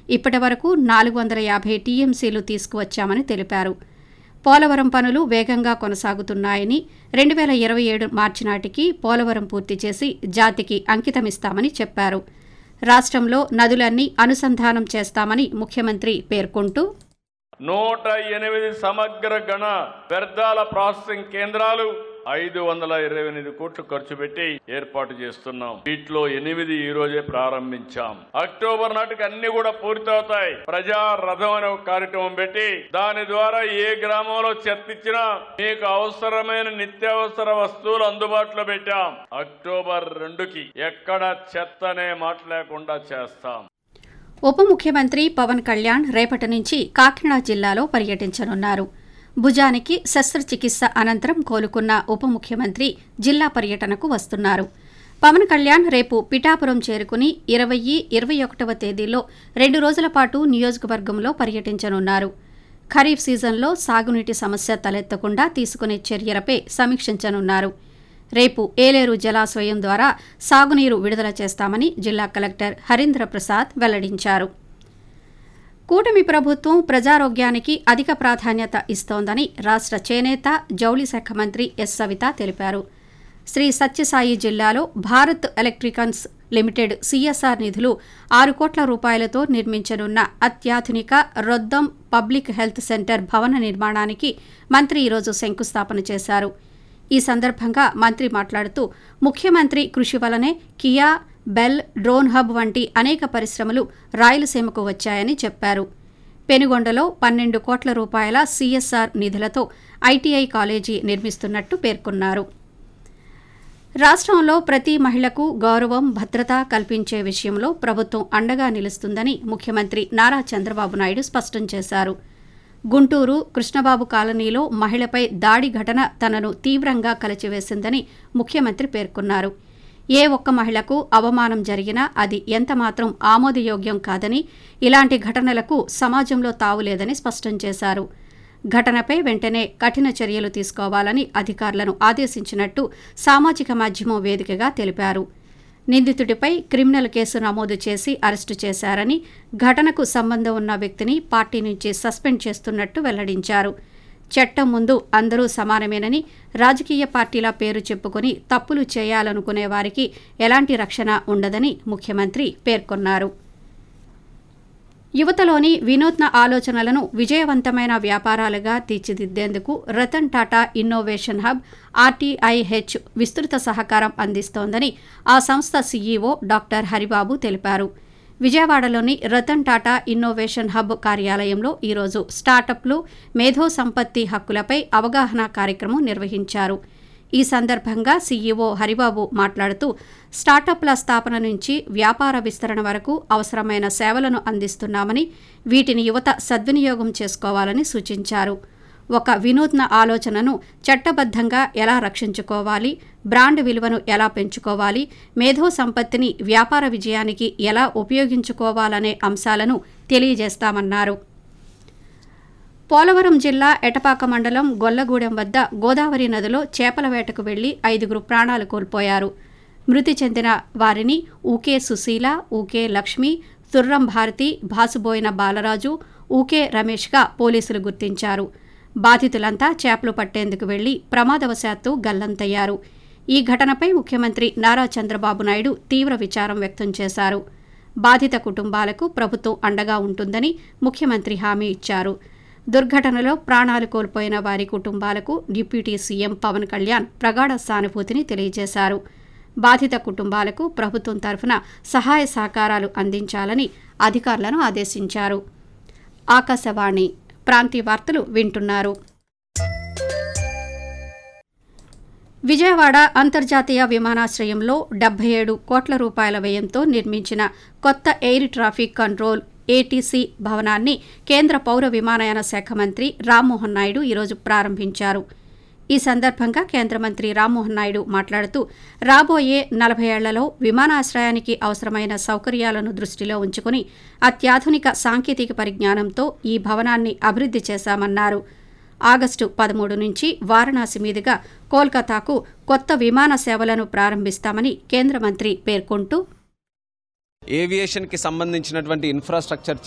ఇప్పటి వరకు నాలుగు వందల యాభై టీఎంసీలు తీసుకువచ్చామని తెలిపారు పోలవరం పనులు వేగంగా కొనసాగుతున్నాయని రెండు వేల ఇరవై ఏడు మార్చి నాటికి పోలవరం పూర్తి చేసి జాతికి అంకితమిస్తామని చెప్పారు రాష్ట్రంలో నదులన్నీ అనుసంధానం చేస్తామని ముఖ్యమంత్రి పేర్కొంటూ నూట ఎనిమిది సమగ్ర గణ వ్యర్థాల ప్రాసెసింగ్ కేంద్రాలు ఐదు వందల ఇరవై ఎనిమిది కోట్లు ఖర్చు పెట్టి ఏర్పాటు చేస్తున్నాం వీటిలో ఎనిమిది ఈ రోజే ప్రారంభించాం అక్టోబర్ నాటికి అన్ని కూడా పూర్తవుతాయి ప్రజా రథం అనే ఒక కార్యక్రమం పెట్టి దాని ద్వారా ఏ గ్రామంలో చెత్త ఇచ్చినా మీకు అవసరమైన నిత్యావసర వస్తువులు అందుబాటులో పెట్టాం అక్టోబర్ రెండుకి ఎక్కడ చెత్త అనే మాట లేకుండా చేస్తాం ఉప ముఖ్యమంత్రి పవన్ కళ్యాణ్ రేపటి నుంచి కాకినాడ జిల్లాలో పర్యటించనున్నారు భుజానికి శస్త్రచికిత్స అనంతరం కోలుకున్న ఉప ముఖ్యమంత్రి జిల్లా పర్యటనకు వస్తున్నారు పవన్ కళ్యాణ్ రేపు పిఠాపురం చేరుకుని ఇరవై ఇరవై ఒకటవ తేదీలో రెండు రోజుల పాటు నియోజకవర్గంలో పర్యటించనున్నారు ఖరీఫ్ సీజన్లో సాగునీటి సమస్య తలెత్తకుండా తీసుకునే చర్యలపై సమీక్షించనున్నారు రేపు ఏలేరు జలాశయం ద్వారా సాగునీరు విడుదల చేస్తామని జిల్లా కలెక్టర్ హరీంద్ర ప్రసాద్ వెల్లడించారు కూటమి ప్రభుత్వం ప్రజారోగ్యానికి అధిక ప్రాధాన్యత ఇస్తోందని రాష్ట్ర చేనేత జౌళి శాఖ మంత్రి ఎస్ సవిత తెలిపారు శ్రీ సత్యసాయి జిల్లాలో భారత్ ఎలక్ట్రికన్స్ లిమిటెడ్ సిఎస్ఆర్ నిధులు ఆరు కోట్ల రూపాయలతో నిర్మించనున్న అత్యాధునిక రొద్దం పబ్లిక్ హెల్త్ సెంటర్ భవన నిర్మాణానికి మంత్రి ఈరోజు శంకుస్థాపన చేశారు ఈ సందర్భంగా మంత్రి మాట్లాడుతూ ముఖ్యమంత్రి కృషి వలనే కియా బెల్ డ్రోన్ హబ్ వంటి అనేక పరిశ్రమలు రాయలసీమకు వచ్చాయని చెప్పారు పెనుగొండలో పన్నెండు కోట్ల రూపాయల సీఎస్ఆర్ నిధులతో ఐటీఐ కాలేజీ నిర్మిస్తున్నట్టు పేర్కొన్నారు రాష్ట్రంలో ప్రతి మహిళకు గౌరవం భద్రత కల్పించే విషయంలో ప్రభుత్వం అండగా నిలుస్తుందని ముఖ్యమంత్రి నారా చంద్రబాబు నాయుడు స్పష్టం చేశారు గుంటూరు కృష్ణబాబు కాలనీలో మహిళపై దాడి ఘటన తనను తీవ్రంగా కలిచివేసిందని ముఖ్యమంత్రి పేర్కొన్నారు ఏ ఒక్క మహిళకు అవమానం జరిగినా అది ఎంతమాత్రం ఆమోదయోగ్యం కాదని ఇలాంటి ఘటనలకు సమాజంలో తావులేదని స్పష్టం చేశారు ఘటనపై వెంటనే కఠిన చర్యలు తీసుకోవాలని అధికారులను ఆదేశించినట్టు సామాజిక మాధ్యమం వేదికగా తెలిపారు నిందితుడిపై క్రిమినల్ కేసు నమోదు చేసి అరెస్టు చేశారని ఘటనకు సంబంధం ఉన్న వ్యక్తిని పార్టీ నుంచి సస్పెండ్ చేస్తున్నట్టు వెల్లడించారు చట్టం ముందు అందరూ సమానమేనని రాజకీయ పార్టీల పేరు చెప్పుకొని తప్పులు చేయాలనుకునే వారికి ఎలాంటి రక్షణ ఉండదని ముఖ్యమంత్రి పేర్కొన్నారు యువతలోని వినూత్న ఆలోచనలను విజయవంతమైన వ్యాపారాలుగా తీర్చిదిద్దేందుకు Ratan Tata innovation hub RTIH విస్తృత సహకారం అందిస్తోందని ఆ సంస్థ సీఈఓ డాక్టర్ హరిబాబు తెలిపారు విజయవాడలోని రతన్ టాటా ఇన్నోవేషన్ హబ్ కార్యాలయంలో ఈరోజు స్టార్టప్లు మేధో సంపత్తి హక్కులపై అవగాహన కార్యక్రమం నిర్వహించారు ఈ సందర్భంగా సీఈఓ హరిబాబు మాట్లాడుతూ స్టార్టప్ల స్థాపన నుంచి వ్యాపార విస్తరణ వరకు అవసరమైన సేవలను అందిస్తున్నామని వీటిని యువత సద్వినియోగం చేసుకోవాలని సూచించారు ఒక వినూత్న ఆలోచనను చట్టబద్ధంగా ఎలా రక్షించుకోవాలి బ్రాండ్ విలువను ఎలా పెంచుకోవాలి మేధో సంపత్తిని వ్యాపార విజయానికి ఎలా ఉపయోగించుకోవాలనే అంశాలను తెలియజేస్తామన్నారు పోలవరం జిల్లా ఎటపాక మండలం గొల్లగూడెం వద్ద గోదావరి నదిలో చేపల వేటకు వెళ్లి ఐదుగురు ప్రాణాలు కోల్పోయారు మృతి చెందిన వారిని ఊకే సుశీల ఊకే లక్ష్మి తుర్రం భారతి భాసుబోయిన బాలరాజు ఊకే రమేష్గా పోలీసులు గుర్తించారు బాధితులంతా చేపలు పట్టేందుకు వెళ్లి ప్రమాదవశాత్తు గల్లంతయ్యారు ఈ ఘటనపై ముఖ్యమంత్రి నారా చంద్రబాబు నాయుడు తీవ్ర విచారం వ్యక్తం చేశారు బాధిత కుటుంబాలకు ప్రభుత్వం అండగా ఉంటుందని ముఖ్యమంత్రి హామీ ఇచ్చారు దుర్ఘటనలో ప్రాణాలు కోల్పోయిన వారి కుటుంబాలకు డిప్యూటీ సీఎం పవన్ కళ్యాణ్ ప్రగాఢ సానుభూతిని తెలియజేశారు బాధిత కుటుంబాలకు ప్రభుత్వం తరఫున సహాయ సహకారాలు అందించాలని అధికారులను ఆదేశించారు ఆకాశవాణి ప్రాంతీయ వార్తలు వింటున్నారు విజయవాడ అంతర్జాతీయ విమానాశ్రయంలో డెబ్బై ఏడు కోట్ల రూపాయల వ్యయంతో నిర్మించిన కొత్త ఎయిర్ ట్రాఫిక్ కంట్రోల్ ఏటీసీ భవనాన్ని కేంద్ర పౌర విమానయాన శాఖ మంత్రి రామ్మోహన్ నాయుడు ఈరోజు ప్రారంభించారు ఈ సందర్భంగా కేంద్ర మంత్రి రామ్మోహన్ నాయుడు మాట్లాడుతూ రాబోయే నలభై ఏళ్లలో విమానాశ్రయానికి అవసరమైన సౌకర్యాలను దృష్టిలో ఉంచుకుని అత్యాధునిక సాంకేతిక పరిజ్ఞానంతో ఈ భవనాన్ని అభివృద్ధి చేశామన్నారు ఆగస్టు పదమూడు నుంచి వారణాసి మీదుగా కోల్కతాకు కొత్త విమాన సేవలను ప్రారంభిస్తామని కేంద్ర మంత్రి పేర్కొంటూ ఏవియేషన్కి సంబంధించినటువంటి ఇన్ఫ్రాస్ట్రక్చర్